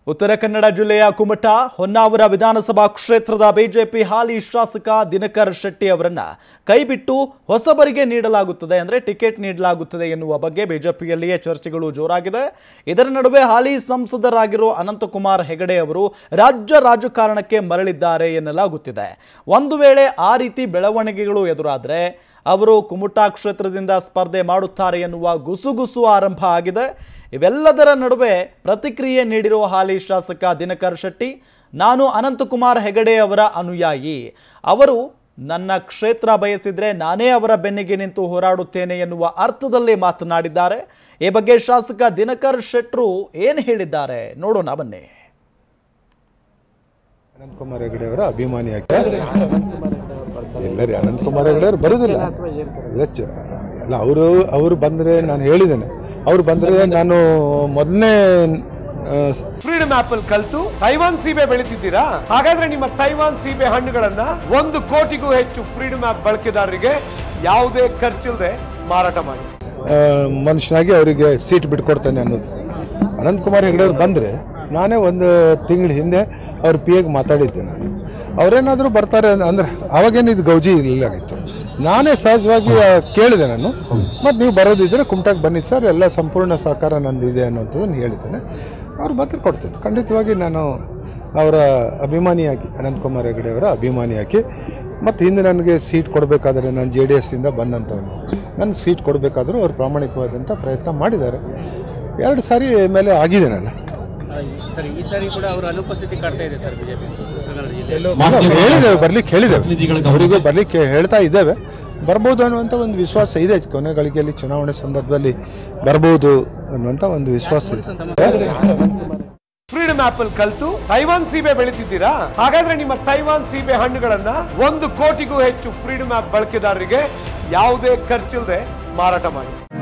ಉತ್ತರ ಕನ್ನಡ ಜಿಲ್ಲೆಯ ಕುಮಟಾ ಹೊನ್ನಾವರ ವಿಧಾನಸಭಾ ಕ್ಷೇತ್ರದ ಬಿಜೆಪಿ ಹಾಲಿ ಶಾಸಕ ದಿನಕರ್ ಶೆಟ್ಟಿ ಅವರನ್ನ ಕೈಬಿಟ್ಟು ಹೊಸಬರಿಗೆ ನೀಡಲಾಗುತ್ತದೆ ಅಂದರೆ ಟಿಕೆಟ್ ನೀಡಲಾಗುತ್ತದೆ ಎನ್ನುವ ಬಗ್ಗೆ ಬಿಜೆಪಿಯಲ್ಲಿಯೇ ಚರ್ಚೆಗಳು ಜೋರಾಗಿದೆ ಇದರ ನಡುವೆ ಹಾಲಿ ಸಂಸದರಾಗಿರೋ ಅನಂತಕುಮಾರ್ ಹೆಗಡೆ ಅವರು ರಾಜ್ಯ ರಾಜಕಾರಣಕ್ಕೆ ಮರಳಿದ್ದಾರೆ ಎನ್ನಲಾಗುತ್ತಿದೆ ಒಂದು ವೇಳೆ ಆ ರೀತಿ ಬೆಳವಣಿಗೆಗಳು ಎದುರಾದರೆ ಅವರು ಕುಮಟಾ ಕ್ಷೇತ್ರದಿಂದ ಸ್ಪರ್ಧೆ ಮಾಡುತ್ತಾರೆ ಎನ್ನುವ ಗುಸುಗುಸು ಆರಂಭ ಆಗಿದೆ ಇವೆಲ್ಲದರ ನಡುವೆ ಪ್ರತಿಕ್ರಿಯೆ ನೀಡಿರುವ ಹಾಲಿ ಶಾಸಕ ದಿನಕರ್ ಶೆಟ್ಟಿ ನಾನು ಅನಂತಕುಮಾರ್ ಹೆಗಡೆ ಅವರ ಅನುಯಾಯಿ ಅವರು ನನ್ನ ಕ್ಷೇತ್ರ ಬಯಸಿದ್ರೆ ನಾನೇ ಅವರ ಬೆನ್ನಿಗೆ ನಿಂತು ಹೋರಾಡುತ್ತೇನೆ ಎನ್ನುವ ಅರ್ಥದಲ್ಲಿ ಮಾತನಾಡಿದ್ದಾರೆ ಈ ಬಗ್ಗೆ ಶಾಸಕ ದಿನಕರ್ ಶೆಟ್ರು ಏನು ಹೇಳಿದ್ದಾರೆ ನೋಡೋಣ ಬನ್ನಿ ಅನಂತಕುಮಾರ್ ಹೆಗಡೆ ಅವರ ಅಭಿಮಾನಿ ಯಾಕೆ ಇಲ್ಲ ರೀ ಅನಂತಕುಮಾರ್ ಹೆಗಡೆ ಅವರು ಬರುದಿಲ್ಲ ಇಲ್ಲ ಚ- ಎಲ್ಲ ಅವರು ಅವರು ಬಂದರೆ ನಾನು ಹೇಳಿದ್ದೇನೆ ಅವ್ರು ಬಂದರೆ ನಾನು ಮೊದಲನೇ ಫ್ರೀಡಮ್ ಆಪ್ ಅಲ್ಲಿ ಕಲ್ತು ತೈವಾನ್ ಸೀಬೆ ಬೆಳಿತಿದ್ದೀರಾ ಹಾಗಾದ್ರೆ ನಿಮ್ಮ ತೈವಾನ್ ಸೀಬೆ ಹಣ್ಣುಗಳನ್ನ ಒಂದು ಕೋಟಿಗೂ ಹೆಚ್ಚು ಫ್ರೀಡಮ್ ಆಪ್ ಬಳಕೆದಾರರಿಗೆ ಯಾವುದೇ ಖರ್ಚಿಲ್ಲದೆ ಮಾರಾಟ ಮಾಡಿ ಮನುಷ್ಯನಾಗಿ ಅವರಿಗೆ ಸೀಟ್ ಬಿಟ್ಕೊಡ್ತೇನೆ ಅನ್ನೋದು ಅನಂತಕುಮಾರ್ ಹೆಗಡೆ ಅವ್ರು ಬಂದರೆ ನಾನೇ ಒಂದು ತಿಂಗಳ ಹಿಂದೆ ಅವ್ರ ಪಿ ಎಗೆ ಮಾತಾಡಿದ್ದೆ ನಾನು ಅವರೇನಾದರೂ ಬರ್ತಾರೆ ಅಂದ್ರೆ ಅವಾಗೇನು ಇದು ಗೌಜಿ ಇಲ್ಲಾಗಿತ್ತು ನಾನೇ ಸಹಜವಾಗಿ ಆ, ಕೇಳಿದೆ ನಾನು ಮತ್ತು ನೀವು ಬರೋದಿದ್ರೆ ಕುಮಟಾಗೆ ಬನ್ನಿ ಸರ್ ಎಲ್ಲ ಸಂಪೂರ್ಣ ಸಹಕಾರ ನಂದು ಇದೆ ಅನ್ನೋಂಥದ್ದನ್ನು ಹೇಳಿದ್ದೇನೆ ಅವ್ರು ಬಂದರೆ ಕೊಡ್ತೇನೆ ಖಂಡಿತವಾಗಿ ನಾನು ಅವರ ಅಭಿಮಾನಿಯಾಗಿ ಅನಂತಕುಮಾರ್ ಹೆಗಡೆ ಅವರ ಅಭಿಮಾನಿಯಾಗಿ ಮತ್ತು ಹಿಂದೆ ನನಗೆ ಸೀಟ್ ಕೊಡಬೇಕಾದ್ರೆ ನಾನು ಜೆ ಡಿ ಎಸ್ಸಿಂದ ಬಂದಂಥವನು ನನಗೆ ಸೀಟ್ ಕೊಡಬೇಕಾದ್ರೂ ಅವ್ರು ಪ್ರಾಮಾಣಿಕವಾದಂಥ ಪ್ರಯತ್ನ ಮಾಡಿದ್ದಾರೆ ಎರಡು ಸಾರಿ ಮೇಲೆ ಆಗಿದ್ದೇನಲ್ಲ ಸರ್ ಈ ಸಾರಿ ಕೂಡ ಅವರ ಅನುಪಸ್ಥಿತಿ ಕಾಡ್ತಾ ಇದೆ ಸರ್ ಬಿಜೆಪಿ ಕನ್ನಡ ಜಿಲ್ಲೆಯಲ್ಲಿ ಇಲ್ಲ, ಹೇಳಿದ್ದೇವೆ ಬರ್ಲಿಕ್ಕೆ ಹೇಳಿದ್ದೇವೆ ಅವರಿಗೂ ಬರ್ಲಿಕ್ಕೆ ಹೇಳ್ತಾ ಇದ್ದೇವೆ ಬರ್ಬೋದು ಅನ್ನುವಂಥ ಒಂದು ವಿಶ್ವಾಸ ಇದೆ ಕೊನೆ ಗಳಿಗೆಯಲ್ಲಿ ಚುನಾವಣೆ ಸಂದರ್ಭದಲ್ಲಿ ಬರ್ಬೋದು ಅನ್ನುವಂಥ ಒಂದು ವಿಶ್ವಾಸ ಇದೆ ಫ್ರೀಡಮ್ ಆಪ್ ಅಲ್ಲಿ ಕಲ್ತು ತೈವಾನ್ ಸೀಬೆ ಬೆಳಿತಿದ್ದೀರಾ ಹಾಗಾದ್ರೆ ನಿಮ್ಮ ತೈವಾನ್ ಸೀಬೆ ಹಣ್ಣುಗಳನ್ನ ಒಂದು ಕೋಟಿಗೂ ಹೆಚ್ಚು ಫ್ರೀಡಮ್ ಆಪ್ ಬಳಕೆದಾರರಿಗೆ ಯಾವುದೇ ಖರ್ಚಿಲ್ಲದೆ ಮಾರಾಟ ಮಾಡಿ